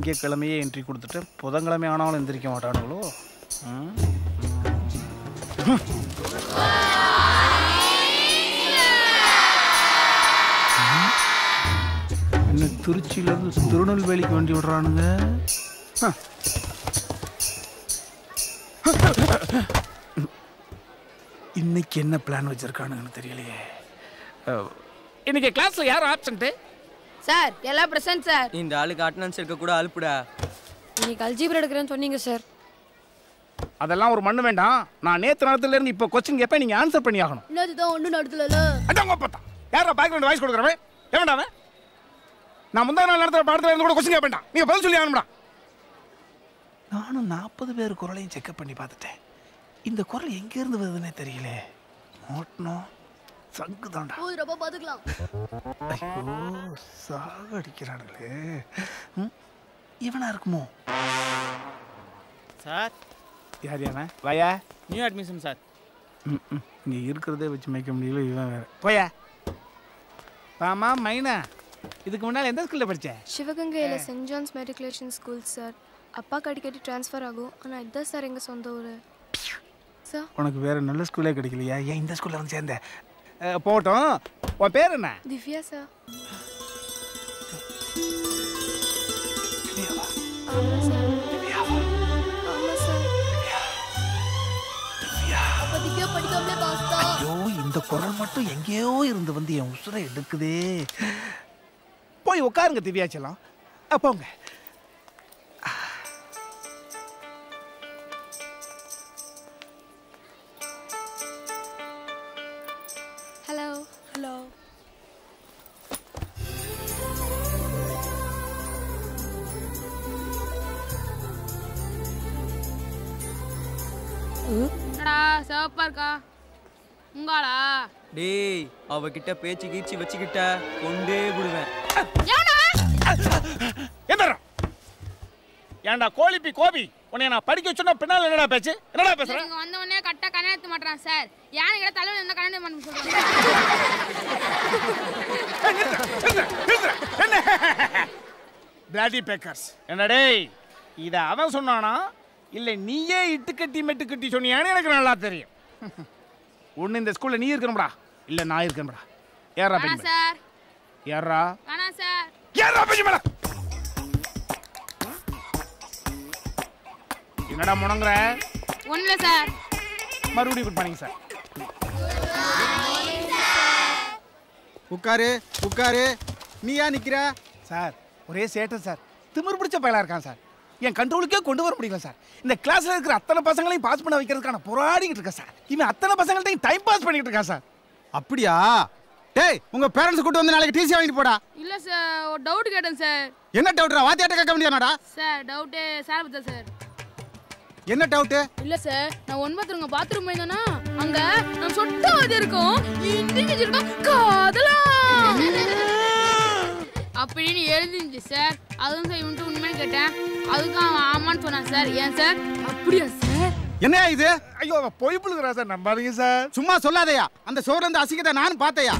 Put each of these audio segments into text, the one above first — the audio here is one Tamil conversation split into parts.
திங்கக்கிழமையே என்ட்ரி கொடுத்துட்டு புதன்கிழமை ஆனாலும் எந்திரிக்க மாட்டானுங்களோ ம்? ம். என்ன திருச்சியிலேருந்து திருநெல்வேலிக்கு வண்டி விடுறானுங்க ஹ. இன்னைக்கு என்ன பிளான் வச்சிருக்கானுங்கன்னு தெரியலையே அஹ், இன்னைக்கு கிளாஸ்ல யார் ஆப்சண்ட் சார் எல்லாம் பிரசன்ட் சார் இந்த ஆளுக்கு அட்டனன்ஸ் இருக்க கூட அழுப்புடா இன்னைக்கு அல்ஜிபர் எடுக்கிறேன்னு சொன்னீங்க சார் அதெல்லாம் ஒரு மண்ணு வேண்டாம் நான் நேத்து நேரத்துல இருந்து இப்போ கொஸ்டின் கேட்பேன் நீங்க ஆன்சர் பண்ணி ஆகணும் இன்னதுதான் ஒன்றும் நடத்தல அதான் பார்த்தா யாரா பேக்ரவுண்ட் வாய்ஸ் கொடுக்குறவன் எவன்டா அவன் நான் முந்தா நாள் நடத்துற பாடத்துல இருந்து கூட கொஸ்டின் கேட்பேன்டா நீங்க பதில் சொல்லி ஆகணும்டா நானும் நாற்பது பேர் குரலையும் செக்அப் பண்ணி பார்த்துட்டேன் இந்த குரல் எங்க இருந்து வருதுன்னே தெரியல மோட்டணும் சங்கு தாண்டா ரொம்ப பாத்துக்கலாம் ஐயோ சாகடிக்கிறானுங்களே ம், இவனா இருக்குமோ சார் யார் யாவன் வாயா நியூ அட்மிஷன் சார் ம், ம். இங்க இருக்கிறதே வச்சு மேய்க்க முடியல இவன் வேற போயா வாமா மைனா இதுக்கு முன்னால் எந்த ஸ்கூல்ல படிச்ச சிவகங்கையில் saint John's matriculation school sir அப்பாக்கு அடிக்கடி ட்ரான்ஸ்ஃபர் ஆகும் ஆனால் இதுதான் சார் எங்கள் சொந்த ஊர் சார் உனக்கு வேற நல்ல ஸ்கூலே கிடைக்கலையா ஏன் இந்த ஸ்கூல்ல வந்து சேர்ந்த அஹ், போகட்டும் உன் பேர் என்ன திவ்யா சார் திவ்யாவா? ஆமாம் சார் திவ்யாவா? ஆமாம் சார் திவ்யா. அப்ப திவ்யா படிக்காமலே பாஸ் தான் ஐயோ இந்த குரல் மட்டும் எங்கேயோ இருந்து வந்து என் உசுரை எடுக்குதே போய் உட்காருங்க திவ்யாச்சலம் அஹ், போங்க ஹலோ ஹலோ என்னடா சிவப்பா இருக்கா உங்காளா டேய் அவகிட்ட பேச்சு கீச்சு வச்சுக்கிட்ட கொண்டே விடுவேன் எந்திரா ஏன்டா கோழிப்பி கோபி உன்னை நான் படிக்க வச்சோன்னா பின்னால் என்னடா பேச்சு என்னடா பேசுற இங்க வந்த உடனே கரெக்டா கண்ண எடுத்து மாட்டான் சார் யானை கிட்ட தலைவன் இருந்தா கண்ண பண்ண சொல்றாங்க பிளாடி பேக்கர்ஸ் என்ன டேய் இதை அவன் சொன்னானா இல்லை நீயே இட்டு கட்டி மெட்டு கட்டி சொன்னியான்னு எனக்கு நல்லா தெரியும் ஒன்று இந்த ஸ்கூலில் நீ இருக்கணும்டா இல்லை நான் இருக்கணும்டா ஏறா வேணாம் பெஞ்சு சார் ஏறா வேணாம் சார் ஏறா பெஞ்சு மேல என்னடா முணங்குற ஒண்ணுல சார் மறுபடியும் குட் மார்னிங் சார் உட்காரு உட்காரு நீ ஏன் நிக்கிற சார் ஒரே சேட்டம் சார் திமிர் பிடிச்ச பயலா இருக்கான் சார் என் கண்ட்ரோலுக்கே கொண்டு வர முடியல சார் இந்த கிளாஸ்ல இருக்கிற அத்தனை பசங்களையும் பாஸ் பண்ண வைக்கிறதுக்கான போராடிக்கிட்டு இருக்கேன் சார் இவன் அத்தனை பசங்கள்ட்டையும் டைம் பாஸ் பண்ணிக்கிட்டு இருக்கான் சார் அப்படியா டேய் உங்க பேரண்ட்ஸ் கூட்டு வந்து நாளைக்கு டிசி வாங்கிட்டு போடா இல்ல சார் ஒரு டவுட் கேட்டேன் சார் என்ன டவுட்ரா வாத்தியாட்ட கேட்க முடியாதாடா சார் டவுட்டு சார் பத்தா சார் என்ன டவுட்டு இல்ல சார் நான் ஒன்பதுங்க பாத்ரூம் போயிருந்தேன்னா அங்க நான் சொட்ட வாதி இருக்கும் இண்டிவிஜுவல் இருக்கும் காதலாம் அப்படின்னு எழுதிருந்துச்சு சார் அதுவும் சார் இவன்ட்டு உண்மைன்னு கேட்டேன் அதுக்கு அவன் ஆமான்னு சொன்னான் சார் ஏன் சார் அப்படியா சார் என்ன இது ஐயோ அவன் பொய் புழுகிறா சார் நம்பாதீங்க சார் சும்மா சொல்லாதயா அந்த சோறு இருந்து அசிங்கத்தை நானும் பார்த்தயா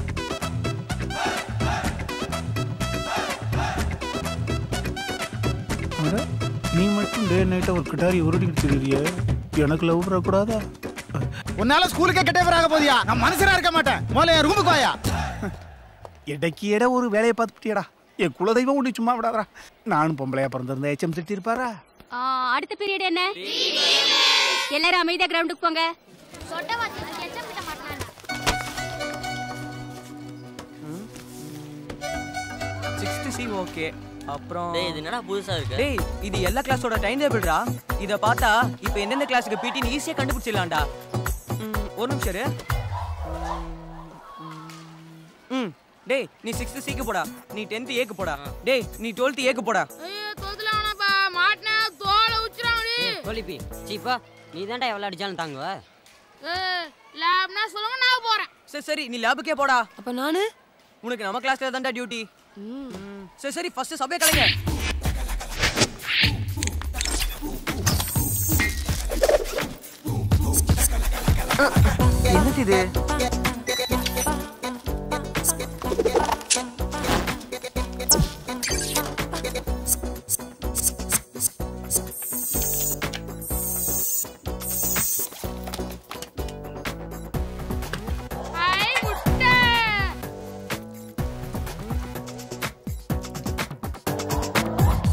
நீ மட்டும் டே நைட்டா ஒரு கிட்டாரி உருட்டிக்கிட்டு தெரியுறிய எனக்கு லவ் வரக்கூடாதா உன்னால ஸ்கூலுக்கே கெட்டே வராக போதியா நான் மனுஷனா இருக்க மாட்டேன் முதல்ல என் ரூமுக்கு வாயா இடைக்கு இட ஒரு வேலையை பார்த்துட்டியடா என் குலதெய்வம் ஒன்று சும்மா விடாதடா நானும் பொம்பளையா பிறந்திருந்தேன் ஏச்சம் திட்டி இருப்பாரா அடுத்த பீரியட் என்ன எல்லாரும் அமைதியா கிரவுண்டுக்கு போங்க சிக்ஸ்த் சி ஓகே அப்புறம் டேய் இது என்னடா புதுசா இருக்கு டேய் இது எல்லா கிளாஸோட டைம் டேபிள்ரா இத பார்த்தா இப்போ எந்தெந்த கிளாஸுக்கு பிடின்னு ஈஸியா கண்டுபிடிச்சிடலாம்டா ம், ஒரு நிமிஷம் இரு ம், ம் டேய் நீ சிக்ஸ்த் சிக்கு போடா நீ டென்த் ஏக்கு போடா டேய் நீ டுவெல்த் ஏக்கு போடா ஐயோ தோத்துல வேணாப்பா மாட்டினா தோலை உச்சிராமடி கோலிப்பி சீப்பா நீ தான்டா எவ்வளோ அடிச்சாலும் தாங்குவ லேப்னா சொல்லுங்க நான் போறேன் சரி சரி நீ லேபுக்கே போடா அப்ப நானு உனக்கு நம்ம கிளாஸ்ல தான்டா டியூட்டி சரி சரி ஃபர்ஸ்ட் சபையை கலைங்க என்னது இது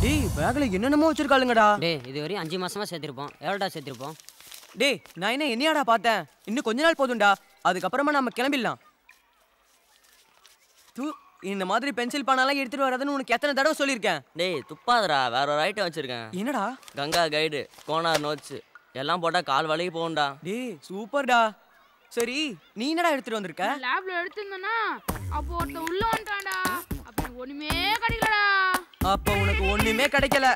டேய் பேக்ல என்னென்னமோ வச்சிருக்காளுங்கடா டேய் இது வரையும் அஞ்சு மாசமா சேர்த்திருப்போம் எவ்வளோடா சேர்த்திருப்போம் டேய் நான் என்ன என்னையாடா பார்த்தேன் இன்னும் கொஞ்ச நாள் போதும்டா அதுக்கப்புறமா நம்ம கிளம்பிடலாம் தூ இந்த மாதிரி பென்சில் பானாலாம் எடுத்துட்டு வராதுன்னு உனக்கு எத்தனை தடவை சொல்லியிருக்கேன் டேய் துப்பாதடா வேற ஒரு ஐட்டம் வச்சிருக்கேன் என்னடா கங்கா கைடு கோனார் நோட்ஸ் எல்லாம் போட்டா கால் வலிக்கு போகும்டா டேய் சூப்பர்டா சரி நீ என்னடா எடுத்துட்டு வந்திருக்க லேப்ல எடுத்திருந்தனா அப்போ ஒருத்தன் உள்ள வந்துட்டான்டா அப்படி ஒண்ணுமே கிடைக்கலடா அப்ப உனக்கு ஒண்ணுமே கிடைக்கல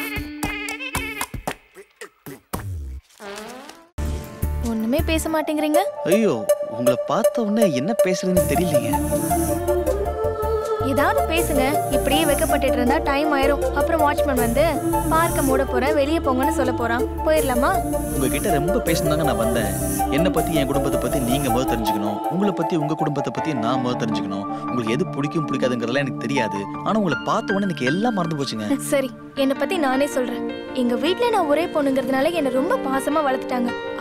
ஒண்ணுமே பேச மாட்டேங்கிறீங்க ஐயோ உங்களை பார்த்த உடனே என்ன பேசுறதுன்னு தெரியலைங்க ஏதாவது பேசுங்க இப்படியே வைக்கப்பட்டுட்டு இருந்தா டைம் ஆயிரும் அப்புறம் வாட்ச்மேன் வந்து பார்க்க மூட போறேன் வெளியே போங்கன்னு சொல்ல போறான் போயிடலாமா உங்ககிட்ட ரொம்ப பேசணுதாங்க நான் வந்தேன் என்னை பத்தி என் குடும்பத்தை பத்தி நீங்க முதல் தெரிஞ்சுக்கணும் உங்களை பத்தி உங்க குடும்பத்தை பத்தி நான் முதல் தெரிஞ்சுக்கணும் உங்களுக்கு எது பிடிக்கும் பிடிக்காதுங்கிறதெல்லாம் எனக்கு தெரியாது ஆனா உங்களை பார்த்த உடனே எனக்கு எல்லாம் மறந்து போச்சுங்க சரி என்னை பத்தி நானே சொல்றேன் எங்க வீட்ல நான் ஒரே பொண்ணுங்கிறதுனால என்னை ரொம்ப பாசமா வளர்த்துட்டாங்க